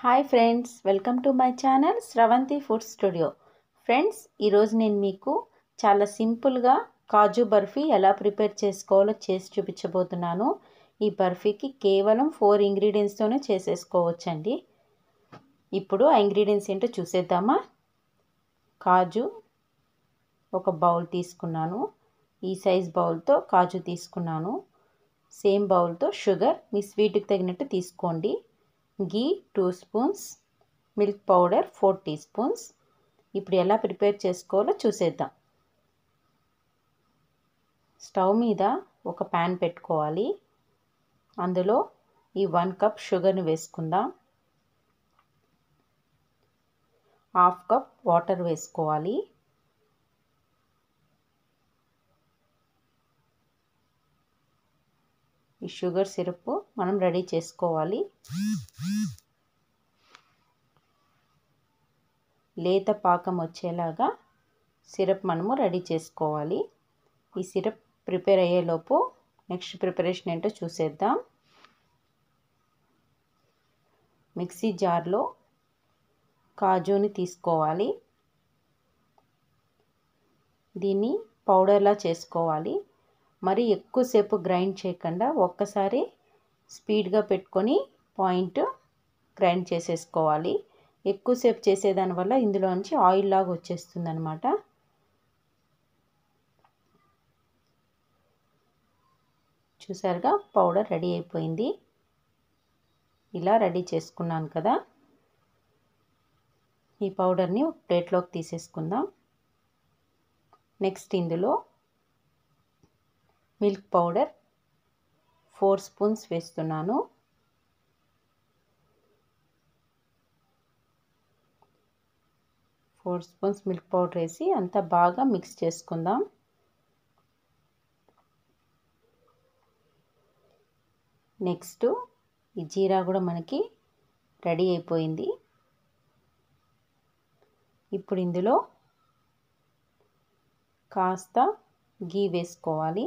hi friends welcome to my channel Sravanthi food studio friends ఈరోజు నేను మీకు చాలా సింపుల్గా కాజు బర్ఫీ ఎలా ప్రిపేర్ చేసుకోవాలో చేసి చూపించబోతున్నాను ఈ బర్ఫీకి కేవలం ఫోర్ ఇంగ్రీడియంట్స్తోనే చేసేసుకోవచ్చండి ఇప్పుడు ఆ ఇంగ్రీడియంట్స్ ఏంటో చూసేద్దామా కాజు ఒక బౌల్ తీసుకున్నాను ఈ సైజ్ బౌల్తో కాజు తీసుకున్నాను సేమ్ బౌల్తో షుగర్ మీ స్వీట్కి తగినట్టు తీసుకోండి ghee two spoons milk powder four tea spoons ఇప్పుడు ఎలా ప్రిపేర్ చేసుకోవాలో చూసేద్దాం స్టవ్ మీద ఒక ప్యాన్ పెట్టుకోవాలి అందులో ఈ వన్ కప్ షుగర్ని వేసుకుందాం హాఫ్ కప్ వాటర్ వేసుకోవాలి ఈ షుగర్ సిరప్ మనం రెడీ చేసుకోవాలి లేత పాకం వచ్చేలాగా సిరప్ మనము రెడీ చేసుకోవాలి ఈ సిరప్ ప్రిపేర్ అయ్యేలోపు నెక్స్ట్ ప్రిపరేషన్ ఏంటో చూసేద్దాం మిక్సీ జార్లో కాజుని తీసుకోవాలి దీన్ని పౌడర్లా చేసుకోవాలి మరి ఎక్కువసేపు గ్రైండ్ చేయకుండా ఒక్కసారి స్పీడ్గా పెట్టుకొని పాయింట్ గ్రైండ్ చేసేసుకోవాలి ఎక్కువసేపు చేసేదాని వల్ల ఇందులోంచి ఆయిల్ లాగా వచ్చేస్తుంది అనమాట చూసారుగా పౌడర్ రెడీ అయిపోయింది ఇలా రెడీ చేసుకున్నాను కదా ఈ పౌడర్ని ఒక ప్లేట్లోకి తీసేసుకుందాం నెక్స్ట్ ఇందులో మిల్క్ పౌడర్ ఫోర్ స్పూన్స్ వేస్తున్నాను ఫోర్ స్పూన్స్ మిల్క్ పౌడర్ వేసి అంతా బాగా మిక్స్ చేసుకుందాం నెక్స్ట్ ఈ జీరా కూడా మనకి రెడీ అయిపోయింది ఇప్పుడు ఇందులో కాస్త గీ వేసుకోవాలి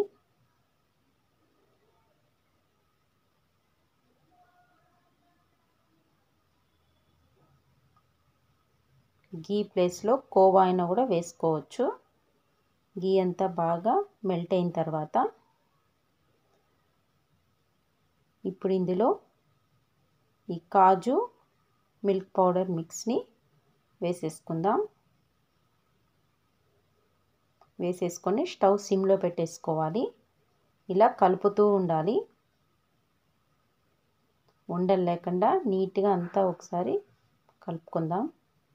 గీ ప్లేస్లో కోవా అయినా కూడా వేసుకోవచ్చు గీ అంతా బాగా మెల్ట్ అయిన తర్వాత ఇప్పుడు ఇందులో ఈ కాజు మిల్క్ పౌడర్ మిక్స్ని వేసేసుకుందాం వేసేసుకొని స్టవ్ సిమ్లో పెట్టేసుకోవాలి ఇలా కలుపుతూ ఉండాలి ఉండలు లేకుండా నీట్గా అంతా ఒకసారి కలుపుకుందాం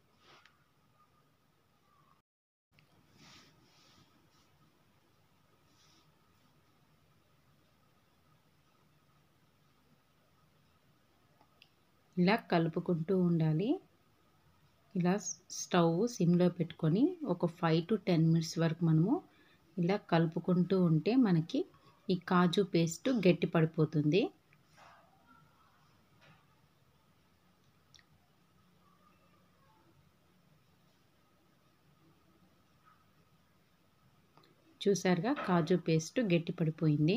ఇలా కలుపుకుంటూ ఉండాలి ఇలా స్టవ్ సిమ్లో పెట్టుకొని ఒక ఫైవ్ టు టెన్ మినిట్స్ వరకు మనము ఇలా కలుపుకుంటూ ఉంటే మనకి ఈ కాజు పేస్ట్ గట్టి పడిపోతుంది చూసారుగా కాజు పేస్ట్ గట్టి పడిపోయింది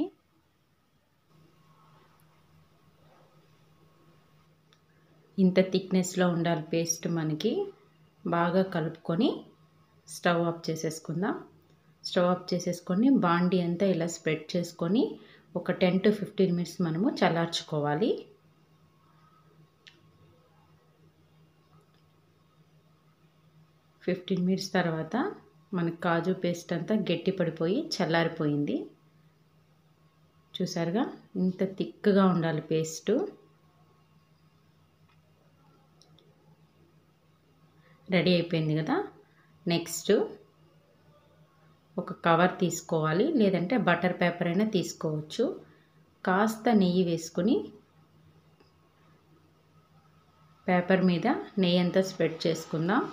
ఇంత థిక్నెస్లో ఉండాలి పేస్ట్ మనకి బాగా కలుపుకొని స్టవ్ ఆఫ్ చేసేసుకుందాం స్టవ్ ఆఫ్ చేసేసుకొని బాండీ అంతా ఇలా స్ప్రెడ్ చేసుకొని ఒక టెన్ టు ఫిఫ్టీన్ మినిట్స్ మనము చల్లార్చుకోవాలి ఫిఫ్టీన్ మినిట్స్ తర్వాత మనకి కాజు పేస్ట్ అంతా గట్టి పడిపోయి చల్లారిపోయింది చూసారుగా ఇంత థిక్గా ఉండాలి పేస్టు రెడీ అయిపోయింది కదా నెక్స్ట్ ఒక కవర్ తీసుకోవాలి లేదంటే బటర్ పేపర్ అయినా తీసుకోవచ్చు కాస్త నెయ్యి వేసుకుని పేపర్ మీద నెయ్యి అంతా స్ప్రెడ్ చేసుకుందాం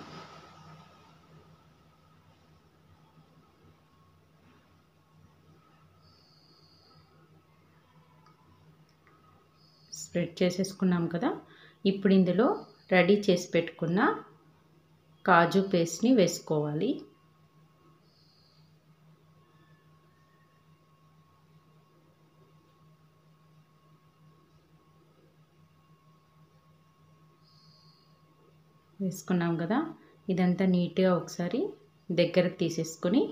స్ప్రెడ్ చేసేసుకున్నాం కదా ఇప్పుడు ఇందులో రెడీ చేసి పెట్టుకున్న కాజు పేస్ట్ని వేసుకోవాలి వేసుకున్నాం కదా ఇదంతా నీట్గా ఒకసారి దగ్గరకు తీసేసుకొని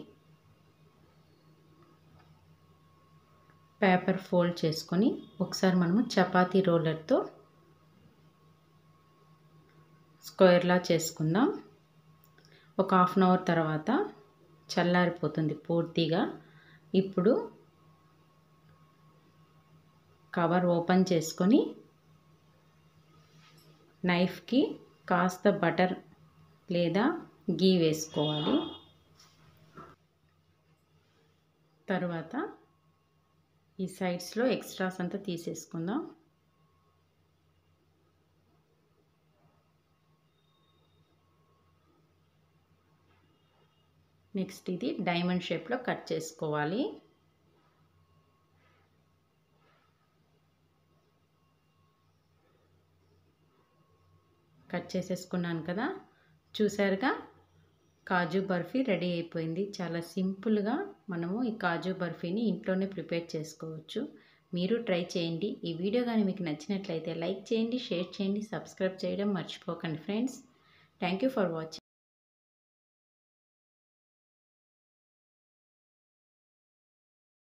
పేపర్ ఫోల్డ్ చేసుకొని ఒకసారి మనము చపాతీ రోలర్తో స్క్వేర్లా చేసుకుందాం ఒక హాఫ్ అన్ అవర్ తర్వాత చల్లారిపోతుంది పూర్తిగా ఇప్పుడు కవర్ ఓపెన్ చేసుకొని నైఫ్కి కాస్త బటర్ లేదా గీ వేసుకోవాలి తర్వాత ఈ సైడ్స్లో ఎక్స్ట్రాస్ అంతా తీసేసుకుందాం నెక్స్ట్ ఇది డైమండ్ షేప్లో కట్ చేసుకోవాలి కట్ చేసేసుకున్నాను కదా చూసారుగా కాజు బర్ఫీ రెడీ అయిపోయింది చాలా సింపుల్గా మనము ఈ కాజు బర్ఫీని ఇంట్లోనే ప్రిపేర్ చేసుకోవచ్చు మీరు ట్రై చేయండి ఈ వీడియో కానీ మీకు నచ్చినట్లయితే లైక్ చేయండి షేర్ చేయండి సబ్స్క్రైబ్ చేయడం మర్చిపోకండి friends thank you for watching